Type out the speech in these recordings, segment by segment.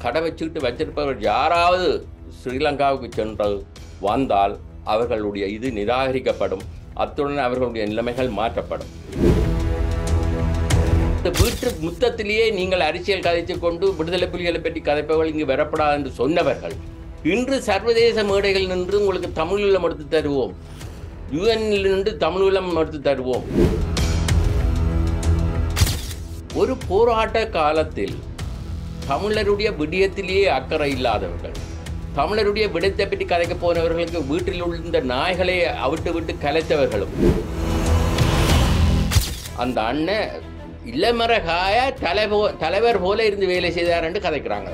கடை வச்சுக்கிட்டு வச்சிருப்பவர் யாராவது ஸ்ரீலங்காவுக்கு சென்று வந்தால் அவர்களுடைய இது நிராகரிக்கப்படும் அத்துடன் அவர்களுடைய நிலைமைகள் மாற்றப்படும் இந்த வீட்டு முத்தத்திலேயே நீங்கள் அரசியல் கதைத்து கொண்டு விடுதலை புலிகளை பற்றி கதைப்பவர்கள் இங்கு வரப்படாது என்று சொன்னவர்கள் இன்று சர்வதேச மேடைகள் நின்று உங்களுக்கு தமிழீழம் எடுத்து தருவோம் யுஎன்னில் நின்று தமிழீழம் எடுத்து தருவோம் ஒரு போராட்ட காலத்தில் தமிழருடைய விடயத்திலேயே அக்கறை இல்லாதவர்கள் தமிழருடைய விடயத்தை பற்றி கதைக்க போனவர்களுக்கு வீட்டில் உள்ள நாய்களை அவிட்டு விட்டு கலைத்தவர்களும் அந்த அண்ணன் இல்லமரகாய தலைவோ தலைவர் போல இருந்து வேலை செய்தார் என்று கதைக்கிறாங்க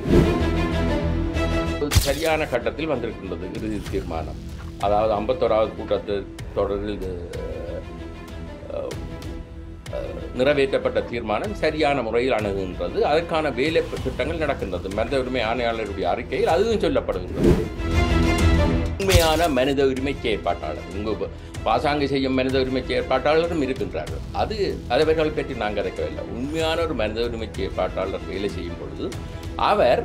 சரியான கட்டத்தில் வந்திருக்கின்றது இறுதி தீர்மானம் அதாவது ஐம்பத்தோராவது கூட்டத்து தொடரில் இது, அஹ், அஹ், நிறைவேற்றப்பட்ட தீர்மானம் சரியான முறையில் அணுகுகின்றது அதற்கான வேலை திட்டங்கள் நடக்கின்றது மனித உரிமை ஆணையாளருடைய அறிக்கையில் அதுவும் சொல்லப்படுகின்றது உண்மையான மனித உரிமை செயற்பாட்டாளர் உங்க பாசாங்கு செய்யும் மனித உரிமை செயற்பாட்டாளரும் இருக்கின்றார்கள் அது அவர்கள் பற்றி நான் கதைக்கவில்லை உண்மையான ஒரு மனித உரிமை செயற்பாட்டாளர் வேலை செய்யும் பொழுது அவர்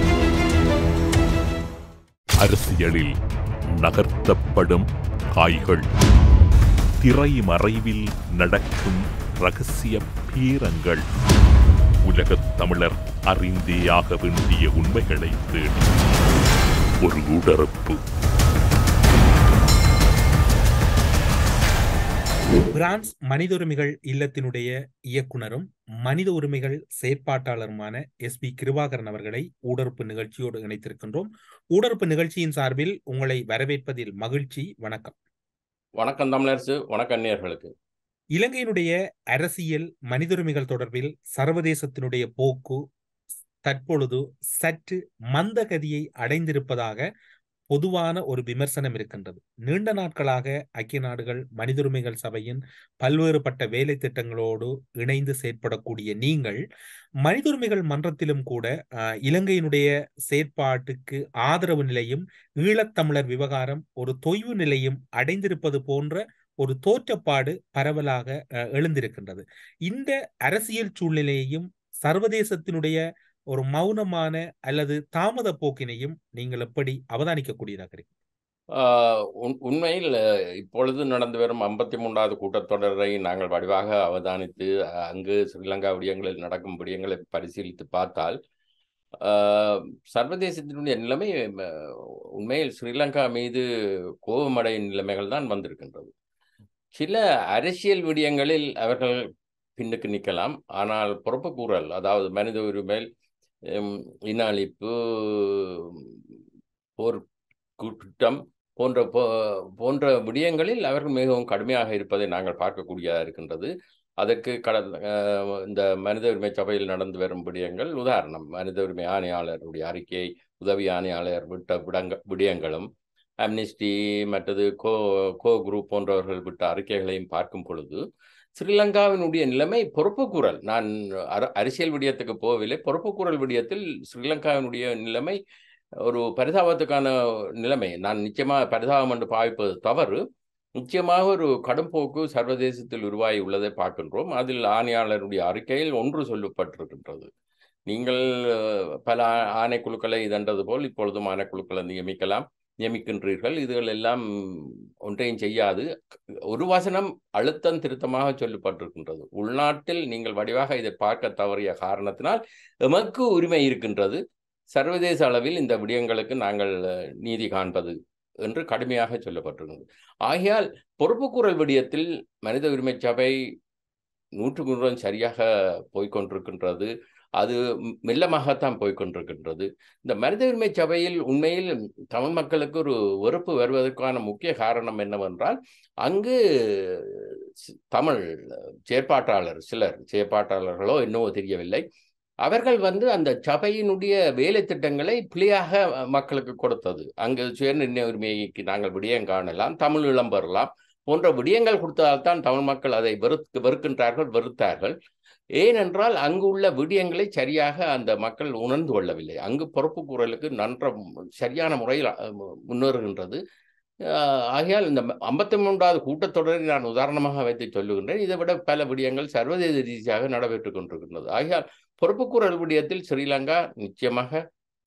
அரசியலில் நகர்த்தப்படும் காய்கள் திரைமறைவில் நடக்கும் ரகசிய பீரங்கள் உலகத் தமிழர் அறிந்தேயாக வேண்டிய உண்மைகளை தேடி ஒரு உடறுப்பு பிரான்ஸ் மனித உரிமைகள் இல்லத்தினுடைய இயக்குனரும் மனித உரிமைகள் செயற்பாட்டாளருமான எஸ் பி கிருபாகரன் அவர்களை ஊடறுப்பு நிகழ்ச்சியோடு இணைத்திருக்கின்றோம் ஊடறுப்பு நிகழ்ச்சியின் சார்பில் உங்களை வரவேற்பதில் மகிழ்ச்சி வணக்கம் வணக்கம் தமிழரசு வணக்கம் நேயர்களுக்கு இலங்கையினுடைய அரசியல் மனித உரிமைகள் தொடர்பில் சர்வதேசத்தினுடைய போக்கு தற்பொழுது சற்று மந்தகதியை அடைந்திருப்பதாக பொதுவான ஒரு விமர்சனம் இருக்கின்றது நீண்ட நாட்களாக ஐக்கிய நாடுகள் மனித உரிமைகள் சபையின் பல்வேறுபட்ட வேலை திட்டங்களோடு இணைந்து செயற்படக்கூடிய நீங்கள் மனித உரிமைகள் மன்றத்திலும் கூட அஹ், இலங்கையினுடைய செயற்பாட்டுக்கு ஆதரவு நிலையும் ஈழத்தமிழர் விவகாரம் ஒரு தொய்வு நிலையும் அடைந்திருப்பது போன்ற ஒரு தோற்றப்பாடு பரவலாக அஹ், எழுந்திருக்கின்றது இந்த அரசியல் சூழ்நிலையையும் சர்வதேசத்தினுடைய ஒரு மௌனமான அல்லது தாமத போக்கினையும் நீங்கள் எப்படி அவதானிக்கக்கூடியதாக இருக்கு ஆஹ் உண்- உண்மையில் அஹ், இப்பொழுது நடந்து வரும் ஐம்பத்தி மூன்றாவது கூட்டத்தொடரை நாங்கள் வடிவாக அவதானித்து அஹ், அங்கு ஸ்ரீலங்கா விடயங்களில் நடக்கும் விடயங்களை பரிசீலித்து பார்த்தால் ஆஹ், சர்வதேசத்தினுடைய நிலைமை அஹ், உண்மையில் ஸ்ரீலங்கா மீது கோபமடையும் நிலைமைகள் தான் வந்திருக்கின்றது சில அரசியல் விடயங்களில் அவர்கள் பின்னுக்கு நிற்கலாம் ஆனால் பொறுப்பு கூறல் அதாவது மனித உரிமை ஹம், இன அழிப்பு போர் குற்றம் போன்ற போ- போன்ற விடயங்களில் அவர்கள் மிகவும் கடுமையாக இருப்பதை நாங்கள் பார்க்கக்கூடியதாக இருக்கின்றது அதற்கு கடந்த அஹ், இந்த மனித உரிமை சபையில் நடந்து வரும் விடயங்கள் உதாரணம் மனித உரிமை ஆணையாளருடைய அறிக்கை உதவி ஆணையாளர் விட்ட விடங்க விடயங்களும் அம்னிஸ்டி மற்றது கோ கோ குரூப் போன்றவர்கள் விட்ட அறிக்கைகளையும் பார்க்கும் பொழுது ஸ்ரீலங்காவினுடைய நிலைமை பொறுப்புக்கூறல் நான் அர- அரசியல் விடயத்துக்கு போகவில்லை பொறுப்புக்கூறல் விடயத்தில் ஸ்ரீலங்காவினுடைய நிலைமை ஒரு பரிதாபத்துக்கான நிலைமை நான் நிச்சயமாக பரிதாபம் என்று பாவிப்பது தவறு நிச்சயமாக ஒரு கடும் போக்கு சர்வதேசத்தில் உருவாகி உள்ளதை பார்க்கின்றோம் அதில் ஆணையாளருடைய அறிக்கையில் ஒன்று சொல்லப்பட்டிருக்கின்றது நீங்கள் அஹ், பல ஆ- ஆணைக்குழுக்களை இதன்றது போல் இப்பொழுதும் ஆணைக்குழுக்களை நியமிக்கலாம் நியமிக்கின்றீர்கள் இதுகள் எல்லாம் ஒன்றையும் செய்யாது ஒரு வசனம் அழுத்தம் திருத்தமாக சொல்லப்பட்டிருக்கின்றது உள்நாட்டில் நீங்கள் வடிவாக இதை பார்க்க தவறிய காரணத்தினால் எமக்கு உரிமை இருக்கின்றது சர்வதேச அளவில் இந்த விடயங்களுக்கு நாங்கள் அஹ், நீதி காண்பது என்று கடுமையாக சொல்லப்பட்டிருக்கிறது ஆகையால் பொறுப்புக்கூறல் விடயத்தில் மனித உரிமை சபை நூற்றுக்கு நூறு சரியாக போய்க்கொண்டிருக்கின்றது அது ம்- மெல்லமாகத்தான் போய்க்கொண்டிருக்கின்றது இந்த மனித உரிமை சபையில் உண்மையில் தமிழ் மக்களுக்கு ஒரு வெறுப்பு வருவதற்கான முக்கிய காரணம் என்னவென்றால் அங்கு சி- தமிழ் செயற்பாட்டாளர் சிலர் செயற்பாட்டாளர்களோ என்னவோ தெரியவில்லை அவர்கள் வந்து அந்த சபையினுடைய வேலை திட்டங்களை பிழையாக மக்களுக்கு கொடுத்தது அங்கு சுயநிர்ணய உரிமைக்கு நாங்கள் விடயம் காணலாம் தமிழ் இளம் பெறலாம் போன்ற விடயங்கள் கொடுத்ததால்தான் தமிழ் மக்கள் அதை வெறுத்து வெறுக்கின்றார்கள் வெறுத்தார்கள் ஏனென்றால் அங்கு உள்ள விடயங்களை சரியாக அந்த மக்கள் உணர்ந்து கொள்ளவில்லை அங்கு பொறுப்பு கூறலுக்கு நன்ற சரியான முறையில் அஹ், முன்னேறுகின்றது அஹ், ஆகையால் இந்த ஐம்பத்தி மூன்றாவது கூட்டத்தொடரை நான் உதாரணமாக வைத்து சொல்லுகின்றேன் இதை விட பல விடயங்கள் சர்வதேச ரீதியாக நடைபெற்றுக் கொண்டிருக்கின்றது ஆகையால் பொறுப்புக்கூறல் விடயத்தில் ஸ்ரீலங்கா நிச்சயமாக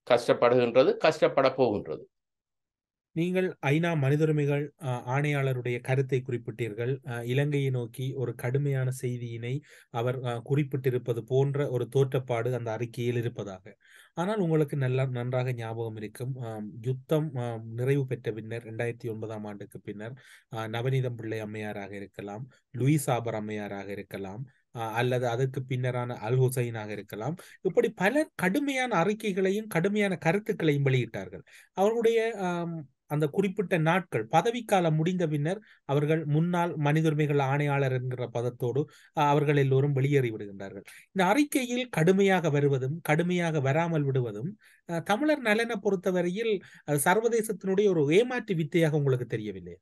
கஷ்டப்படுகின்றது கஷ்டப்பட போகின்றது நீங்கள் ஐநா மனித உரிமைகள் அஹ், ஆணையாளருடைய கருத்தை குறிப்பிட்டீர்கள் அஹ், இலங்கையை நோக்கி ஒரு கடுமையான செய்தியினை அவர் அஹ், குறிப்பிட்டிருப்பது போன்ற ஒரு தோற்றப்பாடு அந்த அறிக்கையில் இருப்பதாக ஆனால் உங்களுக்கு நல்ல நன்றாக ஞாபகம் இருக்கும் ஆம், யுத்தம் ஆம், நிறைவு பெற்ற பின்னர் இரண்டாயிரத்தி ஒன்பதாம் ஆண்டுக்கு பின்னர் அஹ், நவநீதம் பிள்ளை அம்மையாராக இருக்கலாம் லூயிஸ் ஆபர் அம்மையாராக இருக்கலாம் அஹ், அல்லது அதற்கு பின்னரான அல் ஹுசைனாக இருக்கலாம் இப்படி பல கடுமையான அறிக்கைகளையும் கடுமையான கருத்துக்களையும் வெளியிட்டார்கள் அவர்களுடைய ஆம், அந்த குறிப்பிட்ட நாட்கள் பதவிக்காலம் முடிந்த பின்னர் அவர்கள் முன்னாள் மனித உரிமைகள் ஆணையாளர் என்கிற பதத்தோடு அஹ், அவர்கள் எல்லோரும் வெளியேறி விடுகின்றார்கள் இந்த அறிக்கையில் கடுமையாக வருவதும் கடுமையாக வராமல் விடுவதும் அஹ், தமிழர் நலனை பொறுத்தவரையில் அது சர்வதேசத்தினுடைய ஒரு ஏமாற்று வித்தையாக உங்களுக்கு தெரியவில்லை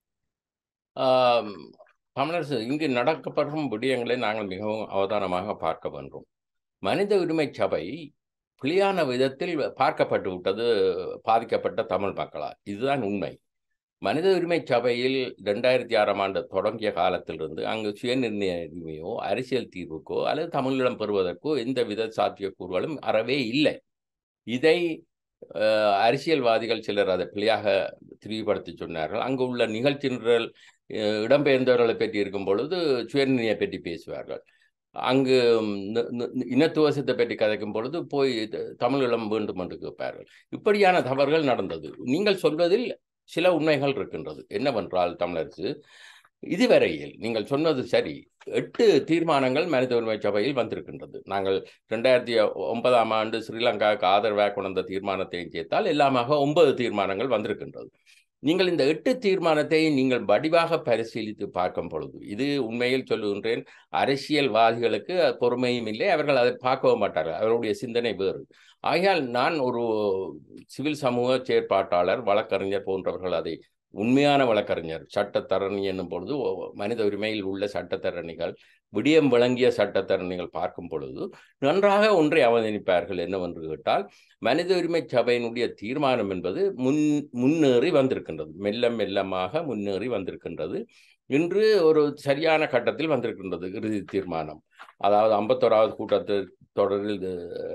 ஆம், தமிழரசு இங்கு நடக்கப்படும் விடயங்களை நாங்கள் மிகவும் அவதானமாக பார்க்க வேண்டும் மனித உரிமை சபை பிழையான விதத்தில் பார்க்கப்பட்டு விட்டது பாதிக்கப்பட்ட தமிழ் மக்களால் இதுதான் உண்மை மனித உரிமை சபையில் ரெண்டாயிரத்தி ஆறாம் ஆண்டு தொடங்கிய காலத்திலிருந்து அங்கு சுயநிர்ணய உரிமையோ அரசியல் தீர்வுக்கோ அல்லது தமிழீழம் பெறுவதற்கோ எந்த வித சாத்தியக்கூறுகளும் அறவே இல்லை இதை அஹ், அரசியல்வாதிகள் சிலர் அதை பிழையாக திரிவுபடுத்தி சொன்னார்கள் அங்கு உள்ள நிகழ்ச்சி நிரல் அஹ், இடம்பெயர்ந்தவர்களை பற்றி இருக்கும் பொழுது சுயநிர்ணய பற்றி பேசுவார்கள் அங்கு ந- ந- இனத்துவசத்தை பற்றி கதைக்கும் பொழுது போய் த- தமிழீழம் வேண்டும் என்று கேட்பார்கள் இப்படியான தவறுகள் நடந்தது நீங்கள் சொல்வதில் சில உண்மைகள் இருக்கின்றது என்னவென்றால் தமிழரசு இதுவரையில் நீங்கள் சொன்னது சரி எட்டு தீர்மானங்கள் மனித உரிமை சபையில் வந்திருக்கின்றது நாங்கள் ரெண்டாயிரத்தி ஒன்பதாம் ஆண்டு ஸ்ரீலங்காவுக்கு ஆதரவாக கொண்ட தீர்மானத்தையும் சேர்த்தால் எல்லாமாக ஒன்பது தீர்மானங்கள் வந்திருக்கின்றது நீங்கள் இந்த எட்டு தீர்மானத்தை நீங்கள் வடிவாக பரிசீலித்து பார்க்கும் பொழுது இது உண்மையில் சொல்லுகின்றேன் அரசியல்வாதிகளுக்கு பொறுமையும் இல்லை அவர்கள் அதை பார்க்கவும் மாட்டார்கள் அவருடைய சிந்தனை வேறு ஆகையால் நான் ஒரு சிவில் சமூக செயற்பாட்டாளர் வழக்கறிஞர் போன்றவர்கள் அதை உண்மையான வழக்கறிஞர் சட்டத்தரணி என்னும் பொழுது ஒ- மனித உரிமையில் உள்ள சட்டத்தரணிகள் விடியம் விளங்கிய சட்டத்தரணிகள் பார்க்கும் பொழுது நன்றாக ஒன்றை அவதானிப்பார்கள் என்னவென்று கேட்டால் மனித உரிமை சபையினுடைய தீர்மானம் என்பது முன் முன்னேறி வந்திருக்கின்றது மெல்ல மெல்லமாக முன்னேறி வந்திருக்கின்றது இன்று ஒரு சரியான கட்டத்தில் வந்திருக்கின்றது இறுதி தீர்மானம் அதாவது ஐம்பத்தோராவது கூட்டத்தில் தொடரில் இது,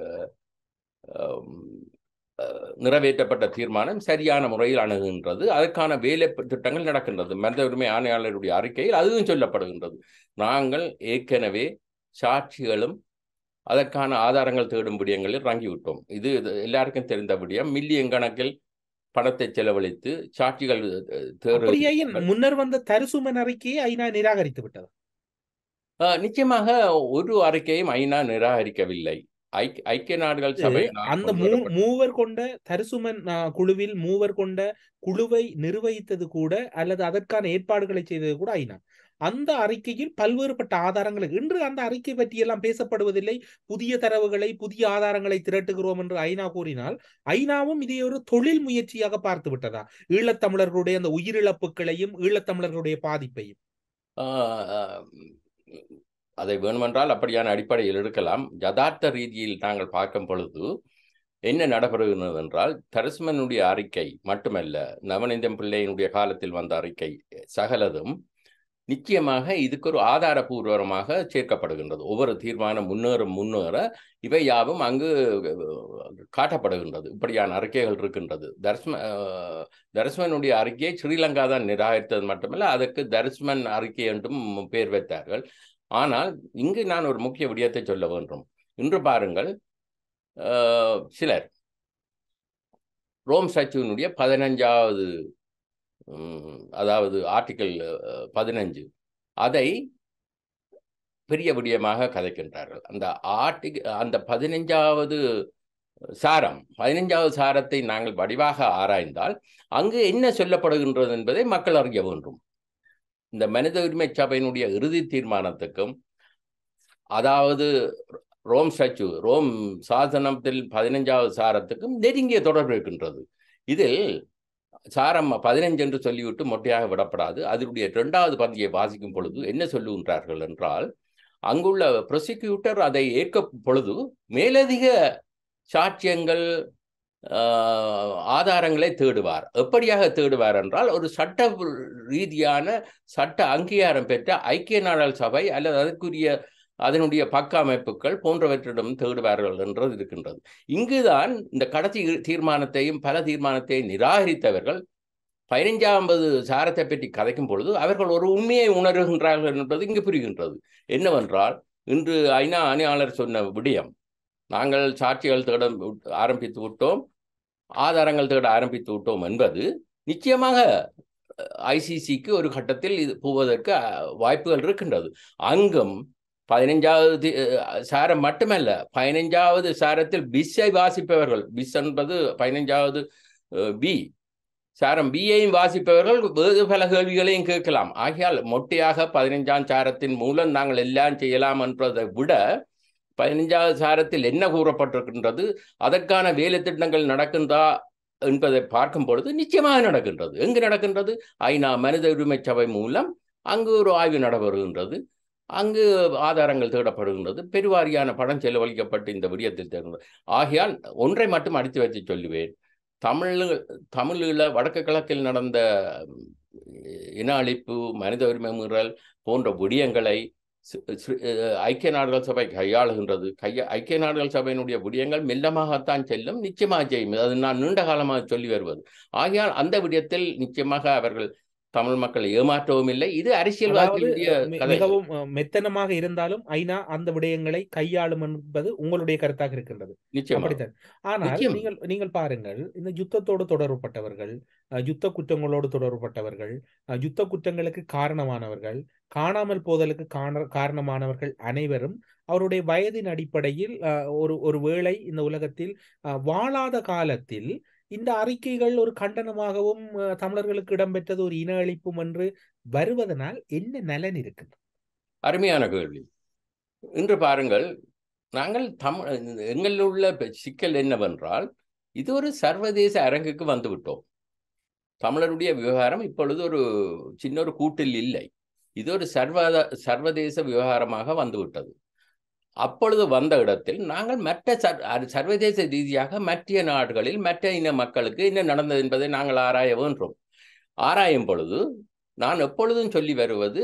அஹ், அஹ், நிறைவேற்றப்பட்ட தீர்மானம் சரியான முறையில் அணுகுகின்றது அதற்கான வேலை திட்டங்கள் நடக்கின்றது மனித உரிமை ஆணையாளருடைய அறிக்கையில் அதுவும் சொல்லப்படுகின்றது நாங்கள் ஏற்கனவே சாட்சிகளும் அதற்கான ஆதாரங்கள் தேடும் விடயங்களில் இறங்கிவிட்டோம் இது இது எல்லாருக்கும் தெரிந்த விடயம் மில்லியன் கணக்கில் பணத்தை செலவழித்து சாட்சிகள் அஹ், தேடு அப்படியே முன்னர் வந்த தரிசுமன் அறிக்கையை ஐநா நிராகரித்து விட்டது அஹ், நிச்சயமாக ஒரு அறிக்கையும் ஐநா நிராகரிக்கவில்லை ஐக்- ஐக்கிய நாடுகள் சபை அந்த மூ மூவர் கொண்ட தரிசுமன் ஆ, குழுவில் மூவர் கொண்ட குழுவை நிர்வகித்தது கூட அல்லது அதற்கான ஏற்பாடுகளை செய்தது கூட ஐநா அந்த அறிக்கையில் பல்வேறுபட்ட ஆதாரங்கள் இன்று அந்த அறிக்கை பற்றி எல்லாம் பேசப்படுவதில்லை புதிய தரவுகளை புதிய ஆதாரங்களை திரட்டுகிறோம் என்று ஐநா கூறினால் ஐநாவும் இதை ஒரு தொழில் முயற்சியாக பார்த்து விட்டதா ஈழத்தமிழர்களுடைய அந்த உயிரிழப்புகளையும் ஈழத்தமிழர்களுடைய பாதிப்பையும் ஆஹ் ஆஹ் அதை வேணுமென்றால் அப்படியான அடிப்படையில் எடுக்கலாம் யதார்த்த ரீதியில் நாங்கள் பார்க்கும் பொழுது என்ன நடைபெறுகிறது என்றால் தரிசுமனுடைய அறிக்கை மட்டுமல்ல நவநீதம் பிள்ளையினுடைய காலத்தில் வந்த அறிக்கை சகலதும் நிச்சயமாக இதுக்கு ஒரு ஆதாரபூர்வமாக சேர்க்கப்படுகின்றது ஒவ்வொரு தீர்மானம் முன்னேறும் முன்னேற இவை யாவும் அங்கு அஹ், காட்டப்படுகின்றது இப்படியான அறிக்கைகள் இருக்கின்றது தர்ஸ்ம அஹ், தரிசமனுடைய அறிக்கையை ஸ்ரீலங்கா தான் நிராகரித்தது மட்டுமல்ல அதற்கு தரிசமன் அறிக்கை என்றும் பெயர் வைத்தார்கள் ஆனால் இங்கு நான் ஒரு முக்கிய விடயத்தை சொல்ல வேண்டும் இன்று பாருங்கள் அஹ், சிலர் ரோம் சச்சுவினுடைய பதினஞ்சாவது உம், அதாவது ஆர்டிக்கல் பதினஞ்சு அதை பெரிய விடயமாக கதைக்கின்றார்கள் அந்த ஆர்டிக் அந்த பதினஞ்சாவது சாரம் பதினஞ்சாவது சாரத்தை நாங்கள் வடிவாக ஆராய்ந்தால் அங்கு என்ன சொல்லப்படுகின்றது என்பதை மக்கள் அறிய வேண்டும் இந்த மனித உரிமை சபையினுடைய இறுதி தீர்மானத்துக்கும் அதாவது ரோம் ஸ்டாச்சு ரோம் சாசனத்தில் பதினஞ்சாவது சாரத்துக்கும் நெருங்கிய தொடர்பு இருக்கின்றது இதில் சாரம் பதினைஞ்சு என்று சொல்லிவிட்டு மொட்டையாக விடப்படாது அதனுடைய இரண்டாவது பந்தியை வாசிக்கும் பொழுது என்ன சொல்லுகின்றார்கள் என்றால் அங்குள்ள ப்ரொசிக்யூட்டர் அதை ஏற்க பொழுது மேலதிக சாட்சியங்கள் ஆஹ், ஆதாரங்களை தேடுவார் எப்படியாக தேடுவார் என்றால் ஒரு சட்ட ரீதியான சட்ட அங்கீகாரம் பெற்ற ஐக்கிய நாடுகள் சபை அல்லது அதற்குரிய அதனுடைய பக்க அமைப்புகள் போன்றவற்றிடம் தேடுவார்கள் என்றது இருக்கின்றது இங்குதான் இந்த கடைசி தீர்மானத்தையும் பல தீர்மானத்தையும் நிராகரித்தவர்கள் பதினைஞ்சாம்பது சாரத்தை பற்றி கதைக்கும் பொழுது அவர்கள் ஒரு உண்மையை உணர்கின்றார்கள் என்பது இங்கு புரிகின்றது என்னவென்றால் இன்று ஐநா ஆணையாளர் சொன்ன விடயம் நாங்கள் சாட்சிகள் தேட ஆரம்பித்து விட்டோம் ஆதாரங்கள் தேட ஆரம்பித்து விட்டோம் என்பது நிச்சயமாக ஐசிசிக்கு ஒரு கட்டத்தில் இது போவதற்கு வாய்ப்புகள் இருக்கின்றது அங்கும் பதினைஞ்சாவது சாரம் மட்டுமல்ல பதினைஞ்சாவது சாரத்தில் பிஸ்ஸை வாசிப்பவர்கள் பிஸ் என்பது பதினைஞ்சாவது பி சாரம் பியையும் வாசிப்பவர்கள் வேறு பல கேள்விகளையும் கேட்கலாம் ஆகையால் மொட்டையாக பதினைஞ்சாம் சாரத்தின் மூலம் நாங்கள் எல்லாம் செய்யலாம் என்பதை விட பதினைஞ்சாவது சாரத்தில் என்ன கூறப்பட்டிருக்கின்றது அதற்கான வேலை திட்டங்கள் நடக்கின்றா என்பதை பார்க்கும் பொழுது நிச்சயமாக நடக்கின்றது எங்கு நடக்கின்றது ஐநா மனித உரிமை சபை மூலம் அங்கு ஒரு ஆய்வு நடைபெறுகின்றது அங்கு ஆதாரங்கள் தேடப்படுகின்றது பெருவாரியான பணம் செலவழிக்கப்பட்டு இந்த விடயத்தில் தேர்ந்தது ஆகையால் ஒன்றை மட்டும் அடித்து வைத்து சொல்லுவேன் தமிழ் தமிழில் வடக்கு கிழக்கில் நடந்த இன அழிப்பு மனித உரிமை மீறல் போன்ற விடயங்களை ஐக்கிய நாடுகள் சபை கையாளுகின்றது கைய ஐக்கிய நாடுகள் சபையினுடைய விடயங்கள் மெல்லமாகத்தான் செல்லும் நிச்சயமாக செய்யும் அது நான் நீண்ட காலமாக சொல்லி வருவது ஆகையால் அந்த விடயத்தில் நிச்சயமாக அவர்கள் தமிழ் மக்களை ஏமாற்றவும் இல்லை இது அரசியல்வாதிகளுடைய மிகவும் மெத்தனமாக இருந்தாலும் ஐநா அந்த விடயங்களை கையாளும் என்பது உங்களுடைய கருத்தாக இருக்கின்றது அப்படித்தான் ஆனால் நீங்கள் நீங்கள் பாருங்கள் இந்த யுத்தத்தோடு தொடர்புபட்டவர்கள் யுத்த குற்றங்களோடு தொடர்புபட்டவர்கள் யுத்த குற்றங்களுக்கு காரணமானவர்கள் காணாமல் போதலுக்கு காரணமானவர்கள் அனைவரும் அவருடைய வயதின் அடிப்படையில் ஒரு ஒரு வேளை இந்த உலகத்தில் வாழாத காலத்தில் இந்த அறிக்கைகள் ஒரு கண்டனமாகவும் தமிழர்களுக்கு இடம்பெற்றது ஒரு இன அழிப்பும் என்று வருவதனால் என்ன நலன் இருக்கு அருமையான கேள்வி இன்று பாருங்கள் நாங்கள் தமிழ் எங்களில் உள்ள சிக்கல் என்னவென்றால் இது ஒரு சர்வதேச அரங்குக்கு வந்து விட்டோம் தமிழருடைய விவகாரம் இப்பொழுது ஒரு சின்ன ஒரு கூட்டில் இல்லை இது ஒரு சர்வ சர்வதேச விவகாரமாக வந்துவிட்டது அப்பொழுது வந்த இடத்தில் நாங்கள் மற்ற சர்வதேச ரீதியாக மற்ற நாடுகளில் மற்ற இன மக்களுக்கு என்ன நடந்தது என்பதை நாங்கள் ஆராய வேண்டோம் ஆராயும் பொழுது நான் எப்பொழுதும் சொல்லி வருவது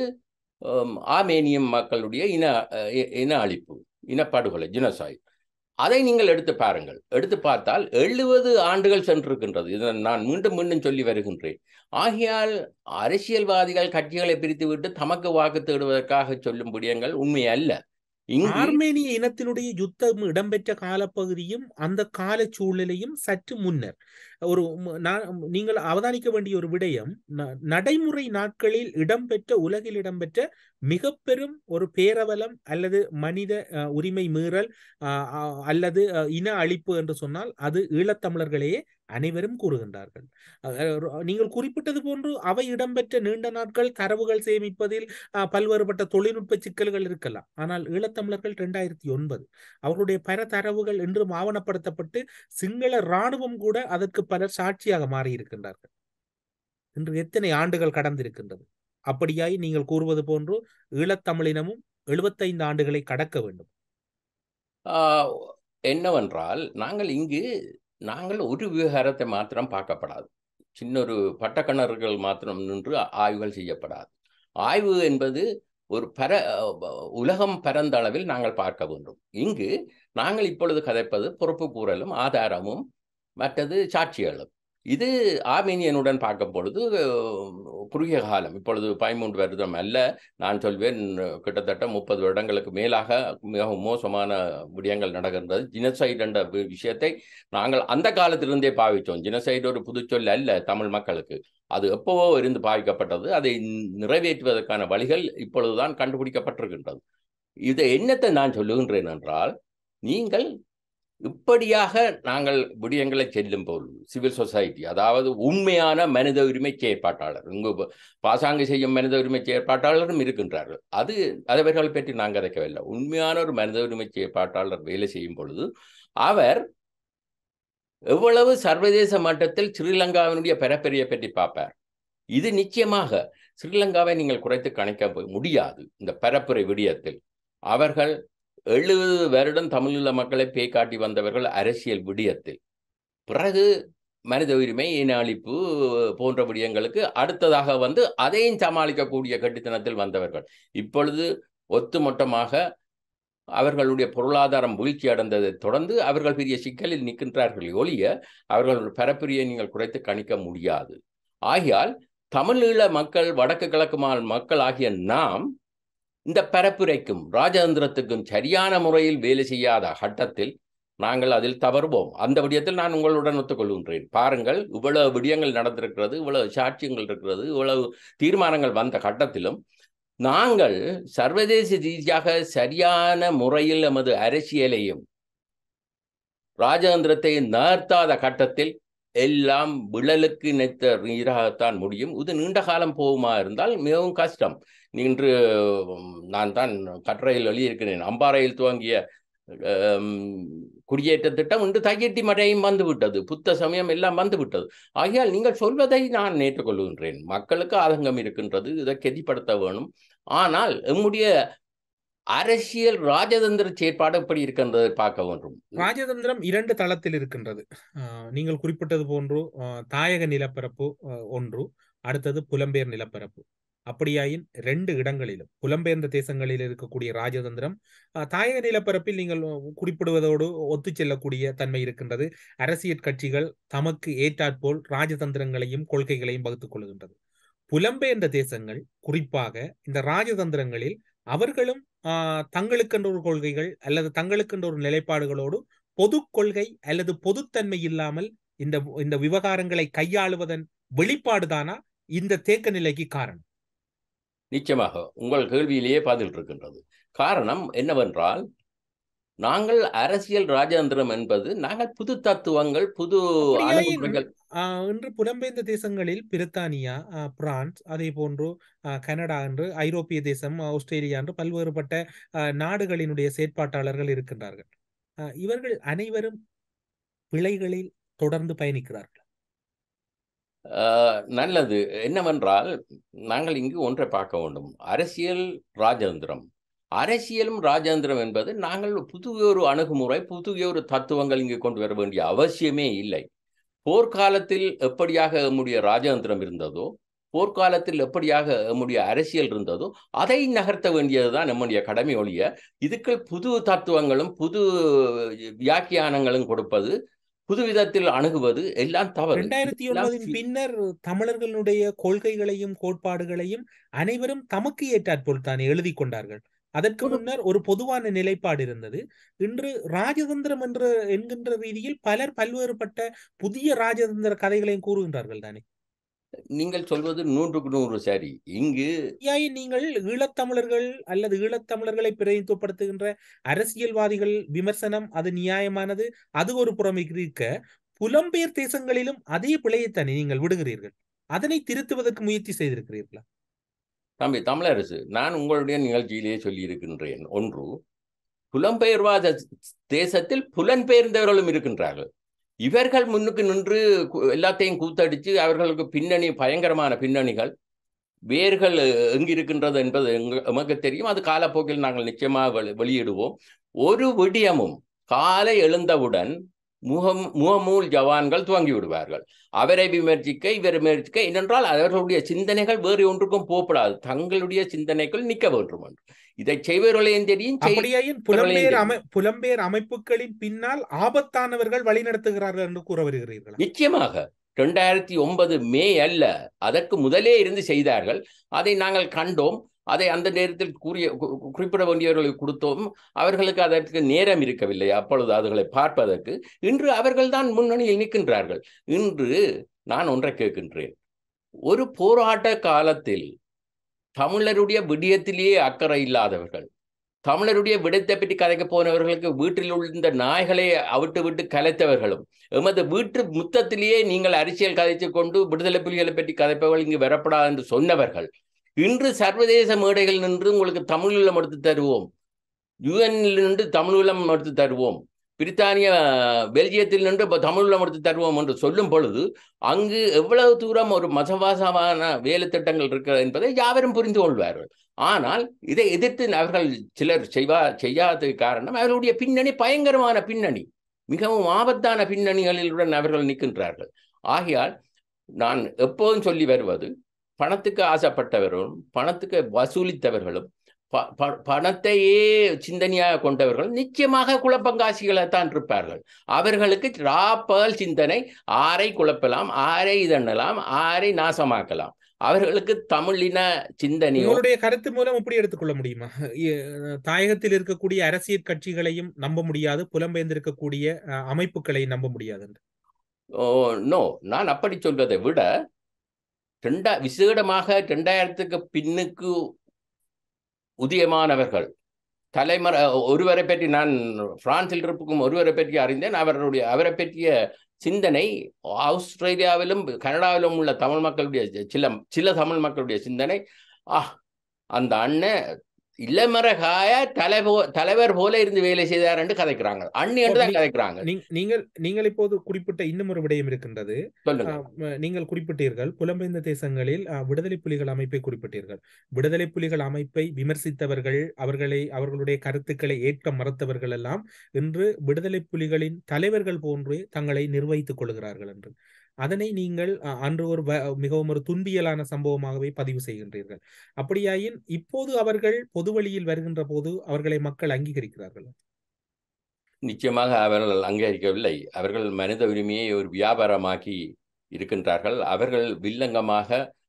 ஆமேனியம் மக்களுடைய இன இன அழிப்பு இனப்படுகொலை ஜினசாய் அதை நீங்கள் எடுத்து பாருங்கள் எடுத்து பார்த்தால் எழுபது ஆண்டுகள் சென்றிருக்கின்றது இதை நான் மீண்டும் மீண்டும் சொல்லி வருகின்றேன் ஆகையால் அரசியல்வாதிகள் கட்சிகளை பிரித்துவிட்டு தமக்கு வாக்கு தேடுவதற்காக சொல்லும் விடயங்கள் உண்மை அல்ல ஆர்மேனிய இனத்தினுடைய யுத்தம் இடம்பெற்ற காலப்பகுதியும் அந்த கால சூழ்நிலையும் சற்று முன்னர் ஒரு நீங்கள் அவதானிக்க வேண்டிய ஒரு விடயம் நடைமுறை நாட்களில் இடம்பெற்ற உலகில் இடம்பெற்ற மிக பெரும் ஒரு பேரவலம் அல்லது மனித உரிமை மீறல் அல்லது இன அழிப்பு என்று சொன்னால் அது ஈழத்தமிழர்களையே அனைவரும் கூறுகின்றார்கள் நீங்கள் குறிப்பிட்டது போன்று அவை இடம்பெற்ற நீண்ட நாட்கள் தரவுகள் சேமிப்பதில் பல்வேறுபட்ட தொழில்நுட்ப சிக்கல்கள் இருக்கலாம் ஆனால் ஈழத்தமிழர்கள் இரண்டாயிரத்தி ஒன்பது அவர்களுடைய பல தரவுகள் இன்றும் ஆவணப்படுத்தப்பட்டு சிங்கள இராணுவம் கூட அதற்கு பலர் சாட்சியாக மாறி இருக்கின்றார்கள் இன்று எத்தனை ஆண்டுகள் கடந்திருக்கின்றது அப்படியாய் நீங்கள் கூறுவது போன்று ஈழத்தமிழினமும் எழுபத்தைந்து ஆண்டுகளை கடக்க வேண்டும் என்னவென்றால் நாங்கள் இங்கு நாங்கள் ஒரு விவகாரத்தை மாத்திரம் பார்க்கப்படாது சின்ன ஒரு பட்டக்கணர்கள் மாத்திரம் நின்று ஆய்வுகள் செய்யப்படாது ஆய்வு என்பது ஒரு பர உலகம் பரந்த அளவில் நாங்கள் பார்க்க வேண்டும் இங்கு நாங்கள் இப்பொழுது கதைப்பது பொறுப்பு கூறலும் ஆதாரமும் மற்றது சாட்சிகளும் இது ஆர்மீனியனுடன் பார்க்கும் பொழுது குறுகிய காலம் இப்பொழுது பதிமூன்று வருடம் அல்ல நான் சொல்வேன் கிட்டத்தட்ட முப்பது வருடங்களுக்கு மேலாக மிகவும் மோசமான விடயங்கள் நடக்கின்றது ஜினசைட் என்ற விஷயத்தை நாங்கள் அந்த காலத்திலிருந்தே பாவித்தோம் ஜினசைடு ஒரு புதுச்சொல் அல்ல தமிழ் மக்களுக்கு அது எப்போவோ இருந்து பாவிக்கப்பட்டது அதை நிறைவேற்றுவதற்கான வழிகள் இப்பொழுதுதான் கண்டுபிடிக்கப்பட்டிருக்கின்றது இதை என்னத்தை நான் சொல்லுகின்றேன் என்றால் நீங்கள் இப்படியாக நாங்கள் விடயங்களை செல்லும் போது சிவில் சொசைட்டி அதாவது உண்மையான மனித உரிமை செயற்பாட்டாளர் இங்கு பாசாங்கு செய்யும் மனித உரிமை செயற்பாட்டாளரும் இருக்கின்றார்கள் அது அவர்களை பற்றி நான் கதைக்கவில்லை உண்மையான ஒரு மனித உரிமை செயற்பாட்டாளர் வேலை செய்யும் பொழுது அவர் எவ்வளவு சர்வதேச மட்டத்தில் ஸ்ரீலங்காவினுடைய பெறப்பெரிய பற்றி பார்ப்பார் இது நிச்சயமாக ஸ்ரீலங்காவை நீங்கள் குறைத்து கணிக்க முடியாது இந்த பரப்புரை விடயத்தில் அவர்கள் எழுபது வருடம் தமிழீழ மக்களை பேய் காட்டி வந்தவர்கள் அரசியல் விடயத்தில் பிறகு மனித உரிமை இன அழிப்பு போன்ற விடயங்களுக்கு அடுத்ததாக வந்து அதையும் சமாளிக்கக்கூடிய கட்டித்தனத்தில் வந்தவர்கள் இப்பொழுது ஒத்துமொட்டமாக அவர்களுடைய பொருளாதாரம் வீழ்ச்சி அடைந்ததை தொடர்ந்து அவர்கள் பெரிய சிக்கலில் நிற்கின்றார்கள் ஒழிய அவர்கள் பரப்புரையை நீங்கள் குறைத்து கணிக்க முடியாது ஆகையால் தமிழீழ மக்கள் வடக்கு கிழக்கு மாநில மக்கள் ஆகிய நாம் இந்த பரப்புரைக்கும் ராஜதந்திரத்துக்கும் சரியான முறையில் வேலை செய்யாத கட்டத்தில் நாங்கள் அதில் தவறுவோம் அந்த விடயத்தில் நான் உங்களுடன் ஒத்துக்கொள்கின்றேன் பாருங்கள் இவ்வளவு விடயங்கள் நடந்திருக்கிறது இவ்வளவு சாட்சியங்கள் இருக்கிறது இவ்வளவு தீர்மானங்கள் வந்த கட்டத்திலும் நாங்கள் சர்வதேச ரீதியாக சரியான முறையில் நமது அரசியலையும் ராஜதந்திரத்தை நகர்த்தாத கட்டத்தில் எல்லாம் விழலுக்கு நினைத்த நீராகத்தான் முடியும் இது நீண்ட காலம் போகுமா இருந்தால் மிகவும் கஷ்டம் இன்று நான் தான் கட்டுரையில் எழுதியிருக்கிறேன் அம்பாறையில் துவங்கிய குடியேற்ற திட்டம் இன்று தையட்டி மழையும் வந்து விட்டது புத்த சமயம் எல்லாம் வந்து விட்டது ஆகையால் நீங்கள் சொல்வதை நான் ஏற்றுக்கொள்கின்றேன் மக்களுக்கு ஆதங்கம் இருக்கின்றது இதை கெதிப்படுத்த வேணும் ஆனால் எம்முடைய அரசியல் ராஜதந்திர செயற்பாடு எப்படி இருக்கின்றதை பார்க்க வேண்டும் ராஜதந்திரம் இரண்டு தளத்தில் இருக்கின்றது நீங்கள் குறிப்பிட்டது போன்று தாயக நிலப்பரப்பு ஒன்று அடுத்தது புலம்பெயர் நிலப்பரப்பு அப்படியாயின் ரெண்டு இடங்களிலும் புலம்பெயர்ந்த தேசங்களில் இருக்கக்கூடிய ராஜதந்திரம் தாயக நிலப்பரப்பில் நீங்கள் குறிப்பிடுவதோடு ஒத்து செல்லக்கூடிய தன்மை இருக்கின்றது அரசியல் கட்சிகள் தமக்கு ஏற்றாற்போல் ராஜதந்திரங்களையும் கொள்கைகளையும் வகுத்துக் கொள்கின்றது புலம்பெயர்ந்த தேசங்கள் குறிப்பாக இந்த ராஜதந்திரங்களில் அவர்களும் தங்களுக்கென்ற ஒரு கொள்கைகள் அல்லது தங்களுக்கென்ற ஒரு நிலைப்பாடுகளோடு பொது கொள்கை அல்லது பொதுத்தன்மை இல்லாமல் இந்த இந்த விவகாரங்களை கையாளுவதன் வெளிப்பாடுதானா இந்த தேக்க நிலைக்கு காரணம் நிச்சயமாக உங்கள் கேள்வியிலேயே பதில் இருக்கின்றது காரணம் என்னவென்றால் நாங்கள் அரசியல் ராஜதந்திரம் என்பது நாங்கள் புது தத்துவங்கள் புது அணுகுமுறைகள் இன்று புலம்பெயர்ந்த தேசங்களில் பிரித்தானியா பிரான்ஸ் அதே போன்று கனடா என்று ஐரோப்பிய தேசம் ஆஸ்திரேலியா என்று பல்வேறுபட்ட நாடுகளினுடைய செயற்பாட்டாளர்கள் இருக்கின்றார்கள் இவர்கள் அனைவரும் பிழைகளில் தொடர்ந்து பயணிக்கிறார்கள் நல்லது என்னவென்றால் நாங்கள் இங்கு ஒன்றை பார்க்க வேண்டும் அரசியல் ராஜதந்திரம் அரசியலும் ராஜேந்திரம் என்பது நாங்கள் புதிய ஒரு அணுகுமுறை புதிய ஒரு தத்துவங்கள் இங்கு கொண்டு வர வேண்டிய அவசியமே இல்லை போர்க்காலத்தில் எப்படியாக நம்முடைய ராஜதந்திரம் இருந்ததோ போர்க்காலத்தில் எப்படியாக நம்முடைய அரசியல் இருந்ததோ அதை நகர்த்த வேண்டியதுதான் நம்முடைய கடமை ஒழிய இதுக்கு புது தத்துவங்களும் புது வியாக்கியானங்களும் கொடுப்பது புது விதத்தில் அணுகுவது எல்லாம் தவறு இரண்டாயிரத்தி ஒன்பதின் பின்னர் தமிழர்களுடைய கொள்கைகளையும் கோட்பாடுகளையும் அனைவரும் தமக்கு ஏற்றாற்போல் தான் எழுதி கொண்டார்கள் அதற்கு முன்னர் ஒரு பொதுவான நிலைப்பாடு இருந்தது இன்று ராஜதந்திரம் என்ற என்கின்ற ரீதியில் பலர் பல்வேறுபட்ட புதிய ராஜதந்திர கதைகளையும் கூறுகின்றார்கள் தானே நீங்கள் சொல்வது நூற்றுக்கு நூறு சரி இங்கு நீங்கள் ஈழத்தமிழர்கள் அல்லது ஈழத்தமிழர்களை பிரதிநிதித்துவப்படுத்துகின்ற அரசியல்வாதிகள் விமர்சனம் அது நியாயமானது அது ஒரு புறம் இருக்க புலம்பெயர் தேசங்களிலும் அதே பிழையைத்தானே நீங்கள் விடுகிறீர்கள் அதனை திருத்துவதற்கு முயற்சி செய்திருக்கிறீர்களா தம்பி தமிழரசு நான் உங்களுடைய நிகழ்ச்சியிலேயே சொல்லியிருக்கின்றேன் ஒன்று புலம்பெயர்வாத தேசத்தில் புலன்பெயர்ந்தவர்களும் இருக்கின்றார்கள் இவர்கள் முன்னுக்கு நின்று எல்லாத்தையும் கூத்தடித்து அவர்களுக்கு பின்னணி பயங்கரமான பின்னணிகள் வேர்கள் எங்கிருக்கின்றது என்பது எமக்கு தெரியும் அது காலப்போக்கில் நாங்கள் நிச்சயமாக வெளியிடுவோம் ஒரு விடியமும் காலை எழுந்தவுடன் முகம் முகமூல் ஜவான்கள் துவங்கி விடுவார்கள் அவரை விமர்சிக்க இவரை விமர்சிக்க ஏனென்றால் அவர்களுடைய சிந்தனைகள் வேறு ஒன்றுக்கும் போகப்படாது தங்களுடைய சிந்தனைகள் நிற்க வேண்டும் என்று இதை செய்வர்களையும் தெரியும் புலம்பெயர் அமை புலம்பெயர் அமைப்புகளின் பின்னால் ஆபத்தானவர்கள் வழிநடத்துகிறார்கள் என்று கூற வருகிறீர்கள் நிச்சயமாக இரண்டாயிரத்தி ஒன்பது மே அல்ல அதற்கு முதலே இருந்து செய்தார்கள் அதை நாங்கள் கண்டோம் அதை அந்த நேரத்தில் கூறிய குறிப்பிட வேண்டியவர்களுக்கு கொடுத்தோம் அவர்களுக்கு அதற்கு நேரம் இருக்கவில்லை அப்பொழுது அதுகளை பார்ப்பதற்கு இன்று அவர்கள்தான் முன்னணியில் நிற்கின்றார்கள் இன்று நான் ஒன்றை கேட்கின்றேன் ஒரு போராட்ட காலத்தில் தமிழருடைய விடயத்திலேயே அக்கறை இல்லாதவர்கள் தமிழருடைய விடத்தை பற்றி கதைக்க போனவர்களுக்கு வீட்டில் உள்ள நாய்களை அவிட்டு விட்டு கலைத்தவர்களும் எமது வீட்டு முத்தத்திலேயே நீங்கள் அரசியல் கதைத்து கொண்டு விடுதலை புலிகளை பற்றி கதைப்பவர்கள் இங்கு வரப்படாது என்று சொன்னவர்கள் இன்று சர்வதேச மேடைகள் நின்று உங்களுக்கு தமிழீழம் எடுத்து தருவோம் யுஎன்னில் நின்று தமிழீழம் எடுத்து தருவோம் பிரித்தானிய பெல்ஜியத்தில் நின்று தமிழீழம் எடுத்து தருவோம் என்று சொல்லும் பொழுது அங்கு எவ்வளவு தூரம் ஒரு மசவாசமான வேலை திட்டங்கள் இருக்கிறது என்பதை யாவரும் புரிந்து கொள்வார்கள் ஆனால் இதை எதிர்த்து அவர்கள் சிலர் செய்வா செய்யாததுக்கு காரணம் அவர்களுடைய பின்னணி பயங்கரமான பின்னணி மிகவும் ஆபத்தான பின்னணிகளிலுடன் அவர்கள் நிற்கின்றார்கள் ஆகையால் நான் எப்போதும் சொல்லி வருவது பணத்துக்கு ஆசைப்பட்டவர்களும் பணத்துக்கு வசூலித்தவர்களும் ப- ப- பணத்தையே சிந்தனையாக கொண்டவர்கள் நிச்சயமாக குழப்பங்காசிகளைத்தான் இருப்பார்கள் அவர்களுக்கு ராப்பகல் சிந்தனை ஆரை குழப்பலாம் ஆரை இதண்ணலாம் ஆரை நாசமாக்கலாம் அவர்களுக்கு தமிழின சிந்தனையோ உங்களுடைய கருத்து மூலம் இப்படி எடுத்துக்கொள்ள முடியுமா எ- தாயகத்தில் இருக்கக்கூடிய அரசியல் கட்சிகளையும் நம்ப முடியாது புலம்பெயர்ந்திருக்கக்கூடிய அஹ், அமைப்புகளையும் நம்ப முடியாது என்று. நோ நான் அப்படி சொல்வதை விட ரெண்டா விசேடமாக ரெண்டாயிரத்துக்கு பின்னுக்கு உதயமானவர்கள் தலைமறை ஒருவரை பற்றி நான் பிரான்சில் இருக்கும் ஒருவரை பற்றி அறிந்தேன் அவருடைய அவரை பற்றிய சிந்தனை ஆஸ்திரேலியாவிலும் கனடாவிலும் உள்ள தமிழ் மக்களுடைய சில சில தமிழ் மக்களுடைய சிந்தனை ஆ அந்த அண்ணன் இளமரகாய தலைவோ தலைவர் போல இருந்து வேலை செய்தார் என்று கதைக்கிறாங்க அண்ணி என்று தான் கதைக்கிறாங்க நீ- நீங்கள் நீங்கள் இப்போது குறிப்பிட்ட இன்னும் ஒரு விடயம் இருக்கின்றது சொல்லுங்க அஹ், நீங்கள் குறிப்பிட்டீர்கள் புலம்பெயர்ந்த தேசங்களில் அஹ், விடுதலை புலிகள் அமைப்பை குறிப்பிட்டீர்கள் விடுதலை புலிகள் அமைப்பை விமர்சித்தவர்கள் அவர்களை அவர்களுடைய கருத்துக்களை ஏற்க மறுத்தவர்கள் எல்லாம் இன்று விடுதலை புலிகளின் தலைவர்கள் போன்றே தங்களை நிர்வகித்துக் கொள்கிறார்கள் என்று அதனை நீங்கள் அஹ், அன்று ஒரு வ- மிகவும் ஒரு துன்பியலான சம்பவமாகவே பதிவு செய்கின்றீர்கள் அப்படியாயின் இப்போது அவர்கள் பொது வழியில் வருகின்ற போது அவர்களை மக்கள் அங்கீகரிக்கிறார்கள் நிச்சயமாக அவர்கள் அங்கீகரிக்கவில்லை அவர்கள் மனித உரிமையை ஒரு வியாபாரமாக்கி இருக்கின்றார்கள் அவர்கள் வில்லங்கமாக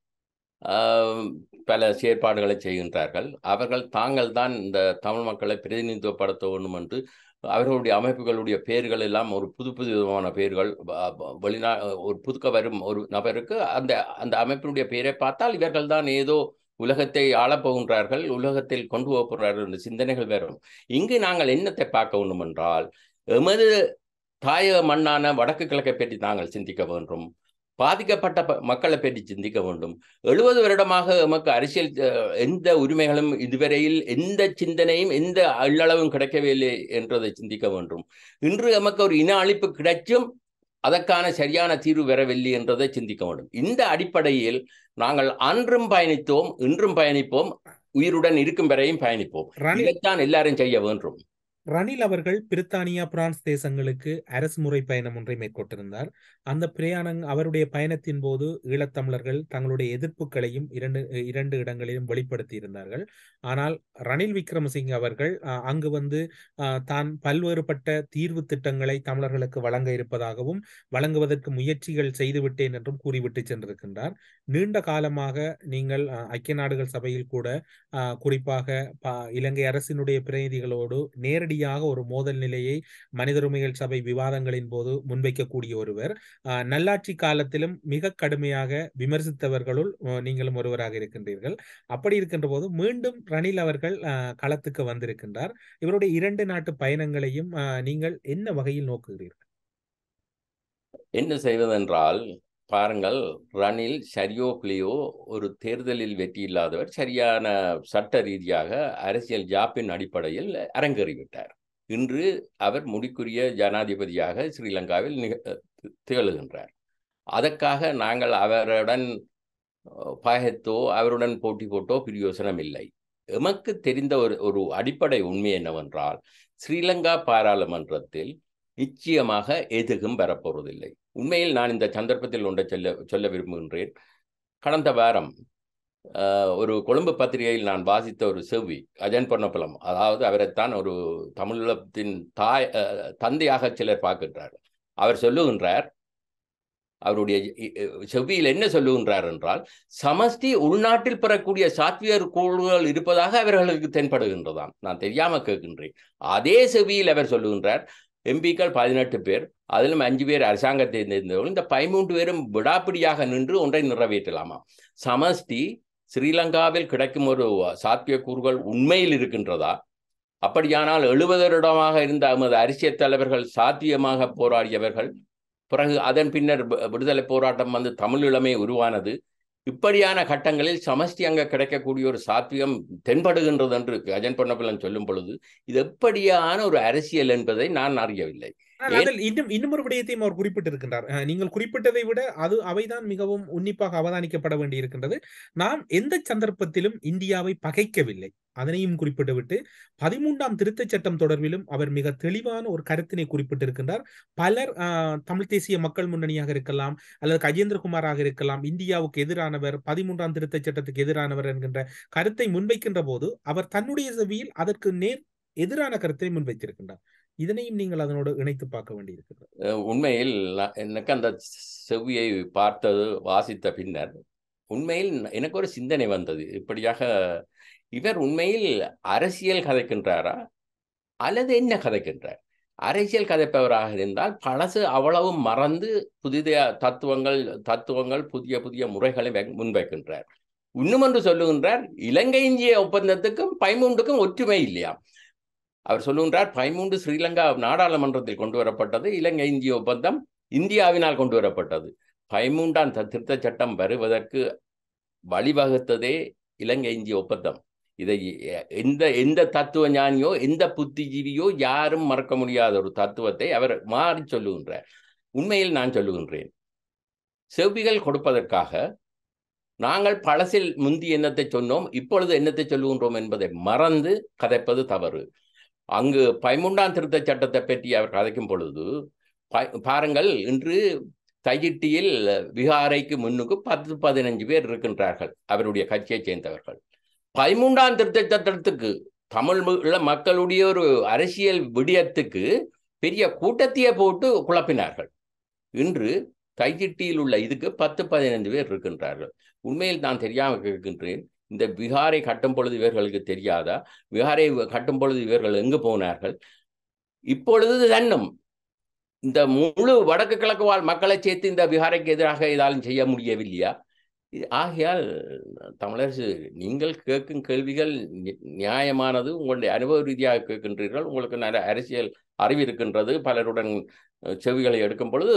ஆம், பல செயற்பாடுகளை செய்கின்றார்கள் அவர்கள் தாங்கள் தான் இந்த தமிழ் மக்களை பிரதிநிதித்துவப்படுத்த வேண்டும் என்று அவர்களுடைய அமைப்புகளுடைய பெயர்கள் எல்லாம் ஒரு புது புது விதமான பெயர்கள் வ- வ- வெளிநா ஒரு புதுக்க வரும் ஒரு நபருக்கு அந்த அந்த அமைப்பினுடைய பெயரை பார்த்தால் இவர்கள் தான் ஏதோ உலகத்தை ஆளப் போகின்றார்கள் உலகத்தில் கொண்டு போக போகிறார்கள் என்ற சிந்தனைகள் வரும் இங்கு நாங்கள் என்னத்தை பார்க்க வேண்டும் என்றால் எமது தாயக மண்ணான வடக்கு கிழக்கை பற்றி நாங்கள் சிந்திக்க வேண்டும் பாதிக்கப்பட்ட ப- மக்களை பற்றி சிந்திக்க வேண்டும் எழுபது வருடமாக எமக்கு அரசியல் அஹ், எந்த உரிமைகளும் இதுவரையில் எந்த சிந்தனையும் எந்த அள்ளளவும் கிடைக்கவில்லை என்றதை சிந்திக்க வேண்டும் இன்று எமக்கு ஒரு இன அழிப்பு கிடைச்சும் அதற்கான சரியான தீர்வு வரவில்லை என்றதை சிந்திக்க வேண்டும் இந்த அடிப்படையில் நாங்கள் அன்றும் பயணித்தோம் இன்றும் பயணிப்போம் உயிருடன் இருக்கும் வரையும் பயணிப்போம் ரணில் இதைத்தான் எல்லாரும் செய்ய வேண்டும் ரணில் அவர்கள் பிரித்தானியா பிரான்ஸ் தேசங்களுக்கு அரசு முறை பயணம் ஒன்றை மேற்கொண்டிருந்தார் அந்த பிரயாணம் அவருடைய பயணத்தின் போது ஈழத்தமிழர்கள் தங்களுடைய எதிர்ப்புகளையும் இரண்டு இரண்டு இடங்களிலும் வெளிப்படுத்தி இருந்தார்கள் ஆனால் ரணில் விக்ரமசிங்க அவர்கள் அஹ், அங்கு வந்து அஹ், தான் பல்வேறுபட்ட தீர்வு திட்டங்களை தமிழர்களுக்கு வழங்க இருப்பதாகவும் வழங்குவதற்கு முயற்சிகள் செய்துவிட்டேன் என்றும் கூறிவிட்டு சென்றிருக்கின்றார் நீண்ட காலமாக நீங்கள் அஹ், ஐக்கிய நாடுகள் சபையில் கூட அஹ், குறிப்பாக ப- இலங்கை அரசினுடைய பிரதிநிதிகளோடு நேரடியாக ஒரு மோதல் நிலையை மனித உரிமைகள் சபை விவாதங்களின் போது முன்வைக்கக்கூடிய ஒருவர் அஹ், நல்லாட்சி காலத்திலும் மிக கடுமையாக விமர்சித்தவர்களுள் அஹ், நீங்களும் ஒருவராக இருக்கின்றீர்கள் அப்படி இருக்கின்ற போது மீண்டும் ரணில் அவர்கள் அஹ், களத்துக்கு வந்திருக்கின்றார் இவருடைய இரண்டு நாட்டு பயணங்களையும் அஹ், நீங்கள் என்ன வகையில் நோக்குகிறீர்கள் என்ன செய்வதென்றால் பாருங்கள் ரணில் சரியோ பிள்ளையோ ஒரு தேர்தலில் வெற்றி இல்லாதவர் சரியான சட்ட ரீதியாக அரசியல் ஜாப்பின் அடிப்படையில் அரங்கேறிவிட்டார் இன்று அவர் முடிக்குரிய ஜனாதிபதியாக ஸ்ரீலங்காவில் நிக- திகழ்கின்றார் அதற்காக நாங்கள் அவருடன் அஹ், பகைத்தோ அவருடன் போட்டி போட்டோ பிரயோசனம் இல்லை எமக்கு தெரிந்த ஒரு ஒரு அடிப்படை உண்மை என்னவென்றால் ஸ்ரீலங்கா பாராளுமன்றத்தில் நிச்சயமாக எதுவும் வரப்போவதில்லை உண்மையில் நான் இந்த சந்தர்ப்பத்தில் ஒன்றை சொல்ல சொல்ல விரும்புகின்றேன் கடந்த வாரம் அஹ், ஒரு கொழும்பு பத்திரிகையில் நான் வாசித்த ஒரு செவ்வி அஜன் பொன்னப்பலம் அதாவது அவரைத்தான் ஒரு தமிழத்தின் தாய் அஹ், தந்தையாக சிலர் பார்க்கின்றார் அவர் சொல்லுகின்றார் அவருடைய இ- இ- செவ்வியில் என்ன சொல்லுகின்றார் என்றால் சமஷ்டி உள்நாட்டில் பெறக்கூடிய சாத்வியர் குழுக்கள் இருப்பதாக அவர்களுக்கு தென்படுகின்றதாம் நான் தெரியாம கேட்கின்றேன் அதே செவியில் அவர் சொல்லுகின்றார் எம்பிக்கள் பதினெட்டு பேர் அதிலும் அஞ்சு பேர் அரசாங்கத்தை சேர்ந்தவர்கள் இந்த பதிமூன்று பேரும் விடாப்பிடியாக நின்று ஒன்றை நிறைவேற்றலாமா சமஷ்டி ஸ்ரீலங்காவில் கிடைக்கும் ஒரு சாத்தியக்கூறுகள் உண்மையில் இருக்கின்றதா அப்படியானால் எழுபது வருடமாக இருந்த எமது அரசியல் தலைவர்கள் சாத்தியமாக போராடியவர்கள் பிறகு அதன் பின்னர் வி- விடுதலை போராட்டம் வந்து தமிழ் இளமை உருவானது இப்படியான கட்டங்களில் சமஷ்டி அங்க கிடைக்கக்கூடிய ஒரு சாத்தியம் தென்படுகின்றது என்று அஜன் பொன்னப்பிள்ளன் சொல்லும் பொழுது இது எப்படியான ஒரு அரசியல் என்பதை நான் அறியவில்லை ஆனால் அதில் இன்னும் இன்னும் ஒரு விடயத்தையும் அவர் குறிப்பிட்டிருக்கின்றார் அஹ், நீங்கள் குறிப்பிட்டதை விட அது அவைதான் மிகவும் உன்னிப்பாக அவதானிக்கப்பட வேண்டியிருக்கின்றது நாம் எந்த சந்தர்ப்பத்திலும் இந்தியாவை பகைக்கவில்லை அதனையும் குறிப்பிட்டுவிட்டு பதிமூன்றாம் திருத்தச் சட்டம் தொடர்பிலும் அவர் மிக தெளிவான ஒரு கருத்தினை குறிப்பிட்டிருக்கின்றார் பலர் ஆஹ், தமிழ் தேசிய மக்கள் முன்னணியாக இருக்கலாம் அல்லது கஜேந்திரகுமாராக இருக்கலாம் இந்தியாவுக்கு எதிரானவர் பதிமூன்றாம் திருத்தச் சட்டத்துக்கு எதிரானவர் என்கின்ற கருத்தை முன்வைக்கின்ற போது அவர் தன்னுடைய செவியில் அதற்கு நேர் எதிரான கருத்தை முன்வைத்திருக்கின்றார் இதனையும் நீங்கள் அதனோடு இணைத்து பார்க்க வேண்டியிருக்கிறது அஹ் உண்மையில் நான் எனக்கு அந்த செவ்வியை பார்த்தது வாசித்த பின்னர் உண்மையில் எனக்கு ஒரு சிந்தனை வந்தது இப்படியாக இவர் உண்மையில் அரசியல் கதைக்கின்றாரா அல்லது என்ன கதைக்கின்றார் அரசியல் கதைப்பவராக இருந்தால் பழசு அவ்வளவு மறந்து புதிய தத்துவங்கள் தத்துவங்கள் புதிய புதிய முறைகளை வை- முன்வைக்கின்றார் இன்னும் ஒன்று சொல்லுகின்றார் இலங்கை இந்திய ஒப்பந்தத்துக்கும் பைமூண்டுக்கும் ஒற்றுமை இல்லையா அவர் சொல்லுகின்றார் பதிமூன்று ஸ்ரீலங்கா நாடாளுமன்றத்தில் கொண்டு வரப்பட்டது இலங்கை இந்திய ஒப்பந்தம் இந்தியாவினால் கொண்டு வரப்பட்டது பதிமூன்றாம் த- திருத்தச் சட்டம் வருவதற்கு வழிவகுத்ததே இலங்கை இந்திய ஒப்பந்தம் இதை எ- எந்த எந்த தத்துவ ஞானியோ எந்த புத்திஜீவியோ யாரும் மறக்க முடியாத ஒரு தத்துவத்தை அவர் மாறி சொல்லுகின்றார் உண்மையில் நான் சொல்லுகின்றேன் செவ்விகள் கொடுப்பதற்காக நாங்கள் பழசில் முந்தி என்னத்தை சொன்னோம் இப்பொழுது என்னத்தை சொல்லுகின்றோம் என்பதை மறந்து கதைப்பது தவறு அங்கு பதிமூன்றாம் திருத்தச் சட்டத்தை பற்றி அவர் கதைக்கும் பொழுது ப- பாருங்கள் இன்று தையிட்டியில் விகாரைக்கு முன்னுக்கு பத்து பதினஞ்சு பேர் இருக்கின்றார்கள் அவருடைய கட்சியைச் சேர்ந்தவர்கள் பதிமூன்றாம் திருத்தச் சட்டத்துக்கு தமிழ் உள்ள மக்களுடைய ஒரு அரசியல் விடயத்துக்கு பெரிய கூட்டத்தையே போட்டு குழப்பினார்கள் இன்று தையிட்டியில் உள்ள இதுக்கு பத்து பதினைந்து பேர் இருக்கின்றார்கள் உண்மையில் நான் தெரியாமல் கேட்கின்றேன் இந்த விகாரை கட்டும் பொழுது இவர்களுக்கு தெரியாதா விகாரை கட்டும் பொழுது இவர்கள் எங்கு போனார்கள் இப்பொழுது தன்னும் இந்த முழு வடக்கு கிழக்கு வாழ் மக்களை சேர்த்து இந்த விகாரைக்கு எதிராக ஏதாலும் செய்ய முடியவில்லையா இது- ஆகையால் தமிழரசு நீங்கள் கேட்கும் கேள்விகள் நி- நியாயமானது உங்களுடைய அனுபவ ரீதியாக கேட்கின்றீர்கள் உங்களுக்கு நல்ல அரசியல் அறிவு இருக்கின்றது பலருடன் அஹ், செவிகளை எடுக்கும் பொழுது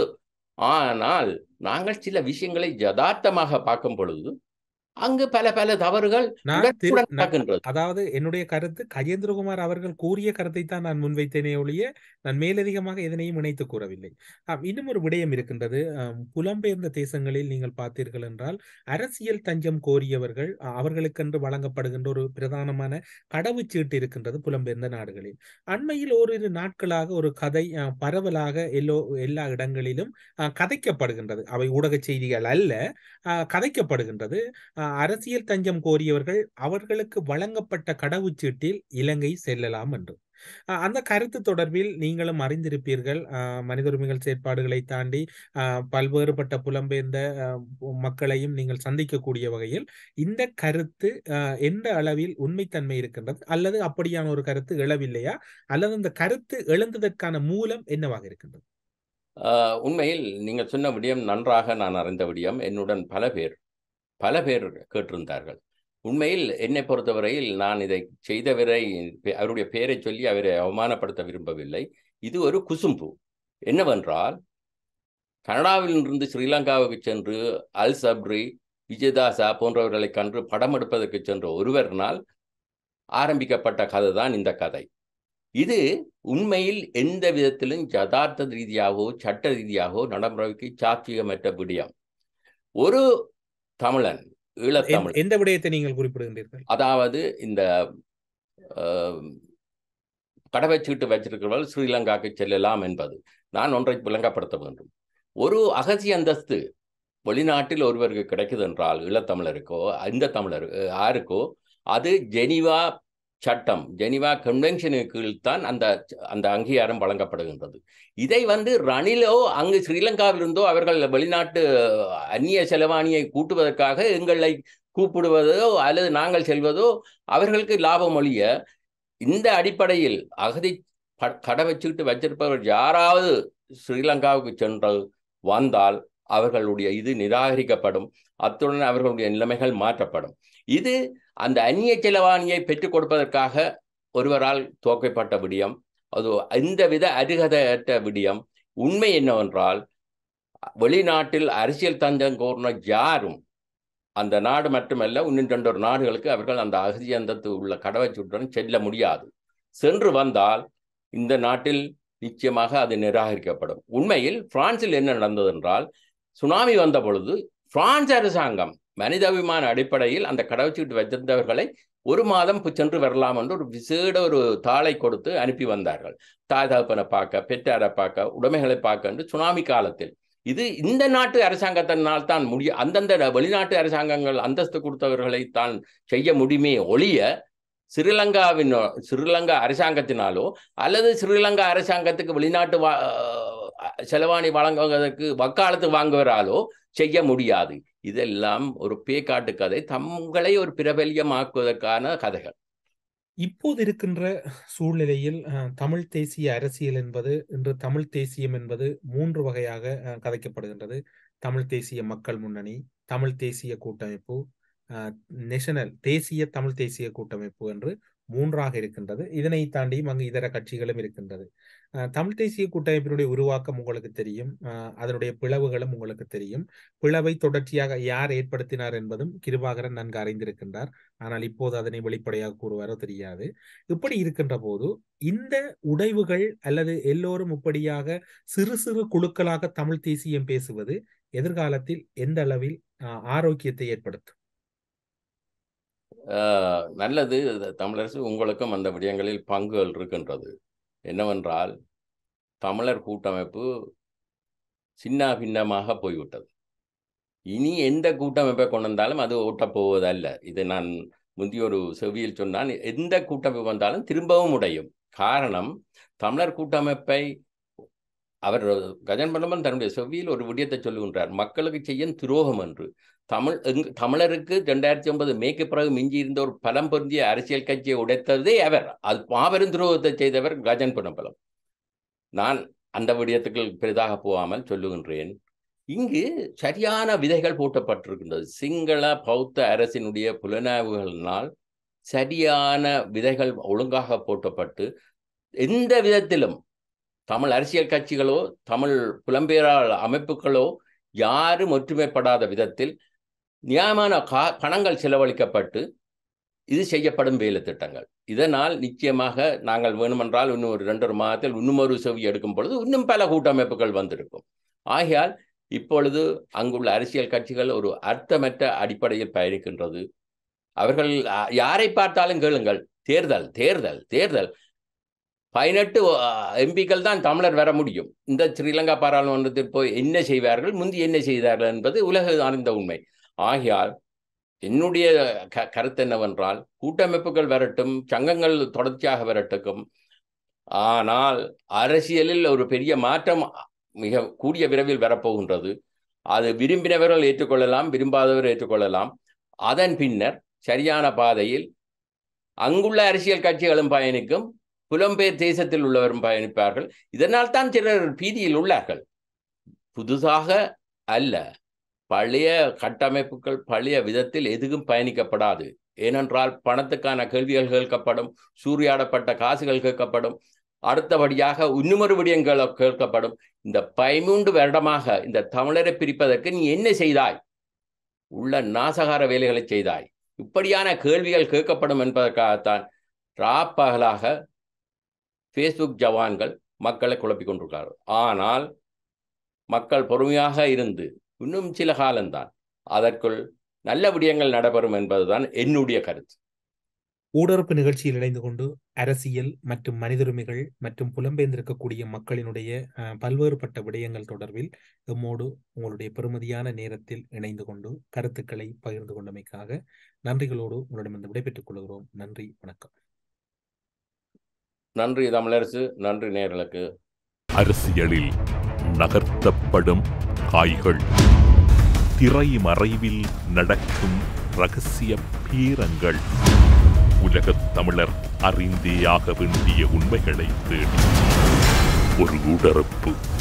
ஆனால் நாங்கள் சில விஷயங்களை யதார்த்தமாக பார்க்கும் பொழுது அங்கு பல பல தவறுகள் நான் திரு உடனுக்குடன் நான் நடக்கின்றது அதாவது என்னுடைய கருத்து கஜேந்திரகுமார் அவர்கள் கூறிய கருத்தை தான் நான் முன்வைத்தேனே ஒழிய நான் மேலதிகமாக எதனையும் இணைத்து கூறவில்லை ஆம், இன்னும் ஒரு விடயம் இருக்கின்றது ஆம், புலம்பெயர்ந்த தேசங்களில் நீங்கள் பார்த்தீர்கள் என்றால் அரசியல் தஞ்சம் கோரியவர்கள் அ, அவர்களுக்கென்று வழங்கப்படுகின்ற ஒரு பிரதானமான கடவுச்சீட்டு இருக்கின்றது புலம்பெயர்ந்த நாடுகளில் அண்மையில் ஓரிரு நாட்களாக ஒரு கதை அ, பரவலாக எல்லோ எல்லா இடங்களிலும் அ, கதைக்கப்படுகின்றது அவை ஊடக செய்திகள் அல்ல அ, கதைக்கப்படுகின்றது அ, அரசியல் தஞ்சம் கோரியவர்கள் அவர்களுக்கு வழங்கப்பட்ட கடவுச்சீட்டில் இலங்கை செல்லலாம் என்று அ, அந்த கருத்து தொடர்பில் நீங்களும் அறிந்திருப்பீர்கள் அ, மனித உரிமைகள் செயற்பாடுகளை தாண்டி அ, பல்வேறுபட்ட புலம்பெயர்ந்த அ, மக்களையும் நீங்கள் சந்திக்கக்கூடிய வகையில் இந்த கருத்து அ, எந்த அளவில் உண்மைத்தன்மை இருக்கின்றது அல்லது அப்படியான ஒரு கருத்து எழவில்லையா அல்லது அந்த கருத்து எழுந்ததற்கான மூலம் என்னவாக இருக்கின்றது ஆஹ் உண்மையில் நீங்கள் சொன்ன விடயம் நன்றாக நான் அறிந்த விடயம் என்னுடன் பல பேர் பல பேர் கேட்டிருந்தார்கள் உண்மையில் என்னை பொறுத்தவரையில் நான் இதை செய்தவரை பெ- அவருடைய பெயரை சொல்லி அவரை அவமானப்படுத்த விரும்பவில்லை இது ஒரு குசும்பு என்னவென்றால் கனடாவிலிருந்து ஸ்ரீலங்காவுக்கு சென்று அல் சப்ரி விஜயதாசா போன்றவர்களை கண்டு படம் எடுப்பதற்கு சென்ற ஒருவரினால் ஆரம்பிக்கப்பட்ட கதை தான் இந்த கதை இது உண்மையில் எந்த விதத்திலும் யதார்த்த ரீதியாகவோ சட்ட ரீதியாகவோ நடைமுறைக்கு சாத்தியமற்ற விடயம் ஒரு தமிழன் எந்த- ஈழத்தமிழ் எந்த விடயத்தை நீங்கள் குறிப்பிடுகின்றீர்கள் அதாவது இந்த ஆஹ், கடவைச்சீட்டு வச்சிருக்கிறவர்கள் ஸ்ரீலங்காக்கு செல்லலாம் என்பது நான் ஒன்றை விளங்கப்படுத்த வேண்டும் ஒரு அகசி அந்தஸ்து வெளிநாட்டில் ஒருவருக்கு கிடைக்குது என்றால் ஈழத்தமிழருக்கோ இந்த தமிழர் அஹ், யாருக்கோ அது ஜெனிவா சட்டம் ஜெனிவா கன்வென்ஷனுக்கு கீழ்தான் அந்த அந்த அங்கீகாரம் வழங்கப்படுகின்றது இதை வந்து ரணிலோ அங்கு ஸ்ரீலங்காவிலிருந்தோ அவர்கள் வெளிநாட்டு அந்நிய செலவாணியை கூட்டுவதற்காக எங்களை கூப்பிடுவதோ அல்லது நாங்கள் செல்வதோ அவர்களுக்கு லாபம் ஒழிய இந்த அடிப்படையில் அகதி ப- கடை வச்சுக்கிட்டு வச்சிருப்பவர் யாராவது ஸ்ரீலங்காவுக்கு சென்று வந்தால் அவர்களுடைய இது நிராகரிக்கப்படும் அத்துடன் அவர்களுடைய நிலைமைகள் மாற்றப்படும் இது அந்த அந்நிய செலவாணியை பெற்றுக் கொடுப்பதற்காக ஒருவரால் துவக்கப்பட்ட விடயம் அது எந்தவித அருகதையற்ற விடயம் உண்மை என்னவென்றால் வெளிநாட்டில் அரசியல் தஞ்சம் கோரின யாரும் அந்த நாடு மட்டுமல்ல இன்னும் ரெண்டொரு நாடுகளுக்கு அவர்கள் அந்த அகதி அந்தத்து உள்ள கடவைச்சுடன் செல்ல முடியாது சென்று வந்தால் இந்த நாட்டில் நிச்சயமாக அது நிராகரிக்கப்படும் உண்மையில் பிரான்சில் என்ன நடந்தது என்றால் சுனாமி வந்த பொழுது பிரான்ஸ் அரசாங்கம் மனிதாபிமான அடிப்படையில் அந்த கடவுச்சீட்டு வைத்திருந்தவர்களை ஒரு மாதம் சென்று வரலாம் என்று ஒரு விசேட ஒரு தாளை கொடுத்து அனுப்பி வந்தார்கள் தாய் தகப்பனை பார்க்க பெற்றாரை பார்க்க உடைமைகளை பார்க்க என்று சுனாமி காலத்தில் இது இந்த நாட்டு அரசாங்கத்தினால் தான் முடிய அந்தந்த வெளிநாட்டு அரசாங்கங்கள் அந்தஸ்து கொடுத்தவர்களை தான் செய்ய முடியுமே ஒழிய ஸ்ரீலங்காவின் ஸ்ரீலங்கா அரசாங்கத்தினாலோ அல்லது ஸ்ரீலங்கா அரசாங்கத்துக்கு வெளிநாட்டு வா செலவாணி வழங்குவதற்கு வக்காலத்து வாங்குவராலோ செய்ய முடியாது இதெல்லாம் ஒரு பேக்காட்டு கதை தங்களை ஒரு பிரபல்யமாக்குவதற்கான கதைகள் இப்போது இருக்கின்ற சூழ்நிலையில் தமிழ் தேசிய அரசியல் என்பது இன்று தமிழ் தேசியம் என்பது மூன்று வகையாக கதைக்கப்படுகின்றது தமிழ் தேசிய மக்கள் முன்னணி தமிழ் தேசிய கூட்டமைப்பு நேஷனல் தேசிய தமிழ் தேசிய கூட்டமைப்பு என்று மூன்றாக இருக்கின்றது இதனை தாண்டியும் அங்கு இதர கட்சிகளும் இருக்கின்றது தமிழ் தேசிய கூட்டமைப்பினுடைய உருவாக்கம் உங்களுக்கு தெரியும் அதனுடைய பிளவுகளும் உங்களுக்கு தெரியும் பிளவை தொடர்ச்சியாக யார் ஏற்படுத்தினார் என்பதும் கிருபாகரன் நன்கு அறிந்திருக்கின்றார் ஆனால் இப்போது அதனை வெளிப்படையாக கூறுவாரோ தெரியாது இப்படி இருக்கின்ற போது இந்த உடைவுகள் அல்லது எல்லோரும் இப்படியாக சிறு சிறு குழுக்களாக தமிழ் தேசியம் பேசுவது எதிர்காலத்தில் எந்த அளவில் ஆரோக்கியத்தை ஏற்படுத்தும் நல்லது தமிழரசு உங்களுக்கும் அந்த விடயங்களில் பங்குகள் இருக்கின்றது என்னவென்றால் தமிழர் கூட்டமைப்பு சின்ன பின்னமாக போய்விட்டது இனி எந்த கூட்டமைப்பை கொண்டு வந்தாலும் அது ஓட்டப்போவதல்ல இதை நான் முந்தைய ஒரு செவியில் சொன்னால் எந்த கூட்டமைப்பு வந்தாலும் திரும்பவும் உடையும் காரணம் தமிழர் கூட்டமைப்பை அவர் கஜன் பண்டமன் தன்னுடைய செவ்வியில் ஒரு விடயத்தை சொல்லுகின்றார் மக்களுக்கு செய்யும் துரோகம் என்று தமிழ் எங் தமிழருக்கு ரெண்டாயிரத்தி ஒன்பது மேற்கு பிறகு மிஞ்சி இருந்த ஒரு பலம் பொருந்திய அரசியல் கட்சியை உடைத்ததே அவர் அது மாபெரும் துரோகத்தை செய்தவர் கஜன் பொன்னம்பலம் நான் அந்த விடயத்துக்கு பெரிதாக போகாமல் சொல்லுகின்றேன் இங்கு சரியான விதைகள் போட்டப்பட்டிருக்கின்றது சிங்கள பௌத்த அரசினுடைய புலனாய்வுகளினால் சரியான விதைகள் ஒழுங்காக போட்டப்பட்டு எந்த விதத்திலும் தமிழ் அரசியல் கட்சிகளோ தமிழ் புலம்பெயராளர் அமைப்புகளோ யாரும் ஒற்றுமைப்படாத விதத்தில் நியாயமான கா பணங்கள் செலவழிக்கப்பட்டு இது செய்யப்படும் வேலை திட்டங்கள் இதனால் நிச்சயமாக நாங்கள் வேணுமென்றால் இன்னும் ஒரு ரெண்டரை மாதத்தில் இன்னும் ஒரு செவி எடுக்கும் பொழுது இன்னும் பல கூட்டமைப்புகள் வந்திருக்கும் ஆகையால் இப்பொழுது அங்குள்ள அரசியல் கட்சிகள் ஒரு அர்த்தமற்ற அடிப்படையில் பயணிக்கின்றது அவர்கள் யாரை பார்த்தாலும் கேளுங்கள் தேர்தல் தேர்தல் தேர்தல் பதினெட்டு எம்பிக்கள் தான் தமிழர் வர முடியும் இந்த ஸ்ரீலங்கா பாராளுமன்றத்தில் போய் என்ன செய்வார்கள் முந்தி என்ன செய்தார்கள் என்பது உலக அறிந்த உண்மை ஆகையால் என்னுடைய க கருத்து என்னவென்றால் கூட்டமைப்புகள் வரட்டும் சங்கங்கள் தொடர்ச்சியாக வரட்டுக்கும் ஆனால் அரசியலில் ஒரு பெரிய மாற்றம் மிக கூடிய விரைவில் வரப்போகின்றது அது விரும்பினவர்கள் ஏற்றுக்கொள்ளலாம் விரும்பாதவர் ஏற்றுக்கொள்ளலாம் அதன் பின்னர் சரியான பாதையில் அங்குள்ள அரசியல் கட்சிகளும் பயணிக்கும் புலம்பெயர் தேசத்தில் உள்ளவரும் பயணிப்பார்கள் இதனால் தான் சிலர் பீதியில் உள்ளார்கள் புதுசாக அல்ல பழைய கட்டமைப்புகள் பழைய விதத்தில் எதுவும் பயணிக்கப்படாது ஏனென்றால் பணத்துக்கான கேள்விகள் கேட்கப்படும் சூறையாடப்பட்ட காசுகள் கேட்கப்படும் அடுத்தபடியாக இன்னுமொரு விடயங்கள் கேட்கப்படும் இந்த பதிமூன்று வருடமாக இந்த தமிழரை பிரிப்பதற்கு நீ என்ன செய்தாய் உள்ள நாசகார வேலைகளை செய்தாய் இப்படியான கேள்விகள் கேட்கப்படும் என்பதற்காகத்தான் ராப்பகலாக ஃபேஸ்புக் ஜவான்கள் மக்களை குழப்பிக் கொண்டிருக்கிறார்கள் ஆனால் மக்கள் பொறுமையாக இருந்து இன்னும் சில காலம்தான் அதற்குள் நல்ல விடயங்கள் நடைபெறும் என்பதுதான் என்னுடைய கருத்து ஊடறுப்பு நிகழ்ச்சியில் இணைந்து கொண்டு அரசியல் மற்றும் மனிதுரிமைகள் மற்றும் புலம்பெயர்ந்திருக்கக்கூடிய மக்களினுடைய பல்வேறுபட்ட விடயங்கள் தொடர்பில் எம்மோடு உங்களுடைய பெருமதியான நேரத்தில் இணைந்து கொண்டு கருத்துக்களை பகிர்ந்து கொண்டமைக்காக நன்றிகளோடு உங்களிடமிருந்து விடைபெற்றுக் கொள்கிறோம் நன்றி வணக்கம் நன்றி தமிழரசு நன்றி நேர்களுக்கு அரசியலில் நகர்த்தப்படும் காய்கள் திரை மறைவில் நடக்கும் ரகசிய பீரங்கள் உலகத் தமிழர் அறிந்தேயாக வேண்டிய உண்மைகளை தேடி ஒரு உடறுப்பு